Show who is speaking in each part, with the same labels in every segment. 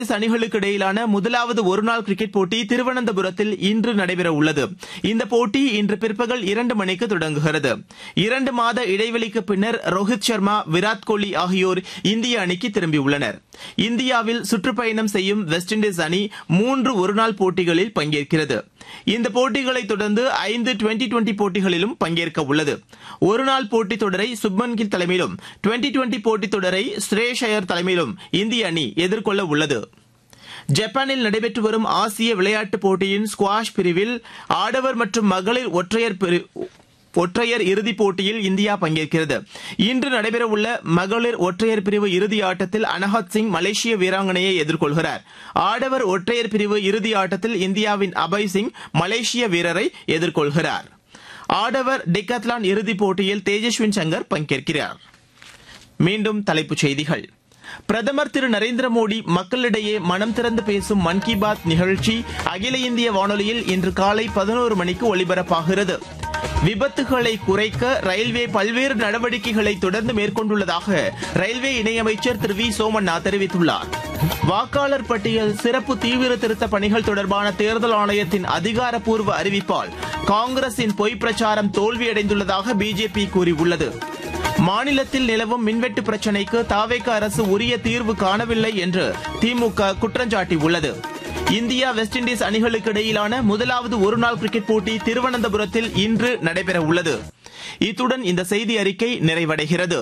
Speaker 1: அணிகளுக்கு இடையிலான முதலாவது ஒருநாள் கிரிக்கெட் போட்டி திருவனந்தபுரத்தில் இன்று நடைபெறவுள்ளது இந்த போட்டி இன்று பிற்பகல் இரண்டு மணிக்கு தொடங்குகிறது இரண்டு மாத இடைவெளிக்கு பின்னர் ரோஹித் சர்மா விராட் கோலி ஆகியோர் இந்திய அணிக்கு திரும்பியுள்ளனர் இந்தியாவில் சுற்றுப்பயணம் செய்யும் வெஸ்ட் இண்டீஸ் அணி மூன்று ஒருநாள் போட்டிகளில் பங்கேற்கிறது இந்த போட்டிகளை தொடர்ந்து ஐந்து டுவெண்டி டுவெண்டி போட்டிகளிலும் பங்கேற்க உள்ளது ஒருநாள் போட்டித் தொடரை சுப்மன் கில் தலைமையிலும் டுவெண்டி டுவெண்டி போட்டித் தொடரை ஸ்ரேஷ் ஐயர் தலைமையிலும் இந்திய அணி எதிர்கொள்ள உள்ளது ஜப்பானில் நடைபெற்று வரும் ஆசிய விளையாட்டுப் போட்டியின் ஸ்குவாஷ் பிரிவில் ஆடவர் மற்றும் மகளிர் ஒற்றையர் பிரி- ஒற்றையர் இறுதிப் போட்டியில் இந்தியா பங்கேற்கிறது இன்று நடைபெறவுள்ள மகளிர் ஒற்றையர் பிரிவு இறுதி ஆட்டத்தில் அனஹத் சிங் மலேசிய வீராங்கனையை எதிர்கொள்கிறார் ஆடவர் ஒற்றையர் பிரிவு இறுதி ஆட்டத்தில் இந்தியாவின் அபய் சிங் மலேசிய வீரரை எதிர்கொள்கிறார் ஆடவர் டிகத்லான் இறுதிப் போட்டியில் தேஜஸ்வின் சங்கர் பங்கேற்கிறார் மீண்டும் தலைப்புச் செய்திகள் பிரதமர் திரு நரேந்திர மோடி மக்களிடையே மனம் திறந்து பேசும் மன் கி பாத் நிகழ்ச்சி அகில இந்திய வானொலியில் இன்று காலை பதினோரு மணிக்கு ஒலிபரப்பாகிறது விபத்துகளை குறைக்க ரயில்வே பல்வேறு நடவடிக்கைகளை தொடர்ந்து மேற்கொண்டுள்ளதாக ரயில்வே இணையமைச்சர் திரு வி சோமண்ணா தெரிவித்துள்ளார் வாக்காளர் பட்டியல் சிறப்பு தீவிர திருத்த பணிகள் தொடர்பான தேர்தல் ஆணையத்தின் அதிகாரப்பூர்வ அறிவிப்பால் காங்கிரசின் பொய் பிரச்சாரம் தோல்வியடைந்துள்ளதாக பிஜேபி கூறியுள்ளது மாநிலத்தில் நிலவும் மின்வெட்டு பிரச்சினைக்கு தாவேக அரசு உரிய தீர்வு காணவில்லை என்று திமுக குற்றஞ்சாட்டியுள்ளது இந்தியா வெஸ்ட் இண்டீஸ் அணிகளுக்கு இடையிலான முதலாவது ஒருநாள் கிரிக்கெட் போட்டி திருவனந்தபுரத்தில் இன்று நடைபெற உள்ளது இத்துடன் இந்த செய்தி அறிக்கை நிறைவடைகிறது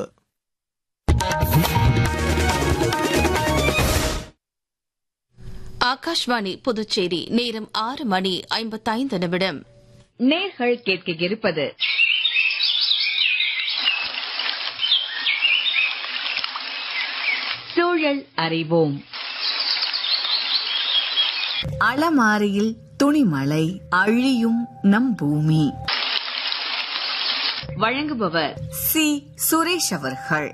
Speaker 2: ஆகாஷ்வாணி புதுச்சேரி நேரம் ஆறு மணி ஐம்பத்தைந்து நிமிடம்
Speaker 3: நேர்கள் கேட்க இருப்பது சூழல் அறிவோம்
Speaker 4: அலமாரியில் துணிமலை அழியும் நம் பூமி
Speaker 3: வழங்குபவர்
Speaker 4: சி சுரேஷ் அவர்கள்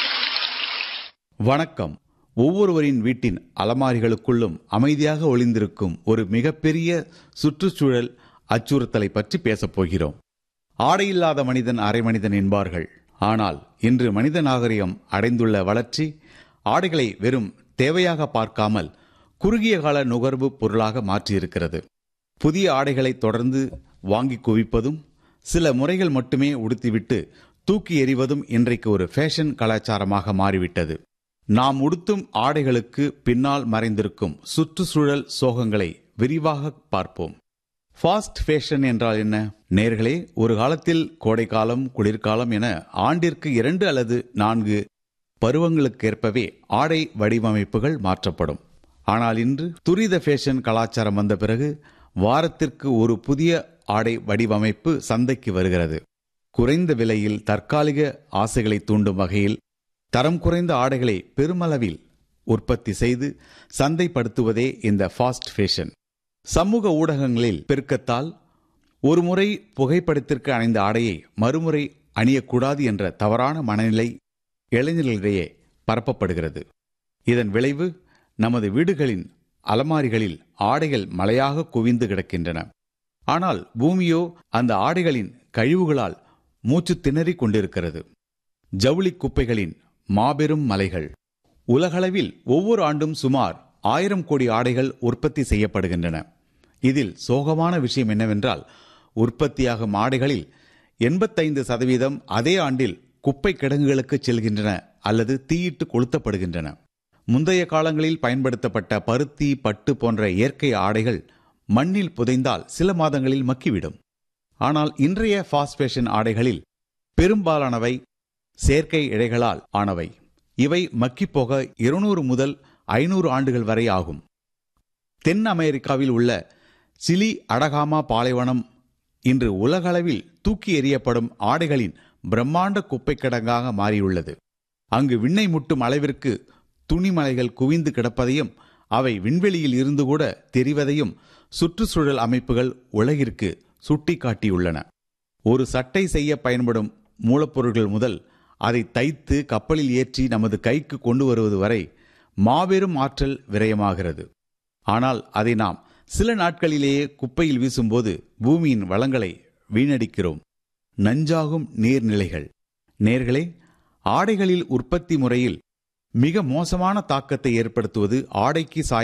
Speaker 5: வணக்கம் ஒவ்வொருவரின் வீட்டின் அலமாரிகளுக்குள்ளும் அமைதியாக ஒளிந்திருக்கும் ஒரு மிகப்பெரிய சுற்றுச்சூழல் அச்சுறுத்தலை பற்றி பேசப் போகிறோம் ஆடையில்லாத மனிதன் அரை மனிதன் என்பார்கள் ஆனால் இன்று மனித நாகரிகம் அடைந்துள்ள வளர்ச்சி ஆடைகளை வெறும் தேவையாக பார்க்காமல் குறுகிய கால நுகர்வு பொருளாக மாற்றியிருக்கிறது புதிய ஆடைகளை தொடர்ந்து வாங்கி குவிப்பதும் சில முறைகள் மட்டுமே உடுத்திவிட்டு தூக்கி எறிவதும் இன்றைக்கு ஒரு ஃபேஷன் கலாச்சாரமாக மாறிவிட்டது நாம் உடுத்தும் ஆடைகளுக்கு பின்னால் மறைந்திருக்கும் சுற்றுச்சூழல் சோகங்களை விரிவாக பார்ப்போம் ஃபாஸ்ட் ஃபேஷன் என்றால் என்ன நேர்களே ஒரு காலத்தில் கோடைக்காலம் குளிர்காலம் என ஆண்டிற்கு இரண்டு அல்லது நான்கு பருவங்களுக்கேற்பவே ஆடை வடிவமைப்புகள் மாற்றப்படும் ஆனால் இன்று துரித ஃபேஷன் கலாச்சாரம் வந்த பிறகு வாரத்திற்கு ஒரு புதிய ஆடை வடிவமைப்பு சந்தைக்கு வருகிறது குறைந்த விலையில் தற்காலிக ஆசைகளை தூண்டும் வகையில் தரம் குறைந்த ஆடைகளை பெருமளவில் உற்பத்தி செய்து சந்தைப்படுத்துவதே இந்த ஃபாஸ்ட் ஃபேஷன் சமூக ஊடகங்களில் பெருக்கத்தால் ஒருமுறை புகைப்படத்திற்கு அணிந்த ஆடையை மறுமுறை அணியக்கூடாது என்ற தவறான மனநிலை இளைஞர்களிடையே பரப்பப்படுகிறது இதன் விளைவு நமது வீடுகளின் அலமாரிகளில் ஆடைகள் மலையாக குவிந்து கிடக்கின்றன ஆனால் பூமியோ அந்த ஆடைகளின் கழிவுகளால் மூச்சு திணறிக் கொண்டிருக்கிறது ஜவுளி குப்பைகளின் மாபெரும் மலைகள் உலகளவில் ஒவ்வொரு ஆண்டும் சுமார் ஆயிரம் கோடி ஆடைகள் உற்பத்தி செய்யப்படுகின்றன இதில் சோகமான விஷயம் என்னவென்றால் உற்பத்தியாகும் ஆடைகளில் எண்பத்தைந்து சதவீதம் அதே ஆண்டில் குப்பை கிடங்குகளுக்கு செல்கின்றன அல்லது தீயிட்டு கொளுத்தப்படுகின்றன முந்தைய காலங்களில் பயன்படுத்தப்பட்ட பருத்தி பட்டு போன்ற இயற்கை ஆடைகள் மண்ணில் புதைந்தால் சில மாதங்களில் மக்கிவிடும் ஆனால் இன்றைய ஃபாஸ்ட் ஃபேஷன் ஆடைகளில் பெரும்பாலானவை செயற்கை இழைகளால் ஆனவை இவை மக்கிப்போக இருநூறு முதல் ஐநூறு ஆண்டுகள் வரை ஆகும் தென் அமெரிக்காவில் உள்ள சிலி அடகாமா பாலைவனம் இன்று உலகளவில் தூக்கி எறியப்படும் ஆடைகளின் பிரம்மாண்ட குப்பை கிடங்காக மாறியுள்ளது அங்கு விண்ணை முட்டும் அளவிற்கு துணிமலைகள் குவிந்து கிடப்பதையும் அவை விண்வெளியில் இருந்து கூட தெரிவதையும் சுற்றுச்சூழல் அமைப்புகள் உலகிற்கு சுட்டிக்காட்டியுள்ளன ஒரு சட்டை செய்ய பயன்படும் மூலப்பொருட்கள் முதல் அதை தைத்து கப்பலில் ஏற்றி நமது கைக்கு கொண்டு வருவது வரை மாபெரும் ஆற்றல் விரயமாகிறது ஆனால் அதை நாம் சில நாட்களிலேயே குப்பையில் வீசும்போது பூமியின் வளங்களை வீணடிக்கிறோம் நஞ்சாகும் நீர்நிலைகள் நேர்களே ஆடைகளில் உற்பத்தி முறையில் மிக மோசமான தாக்கத்தை ஏற்படுத்துவது ஆடைக்கு சாய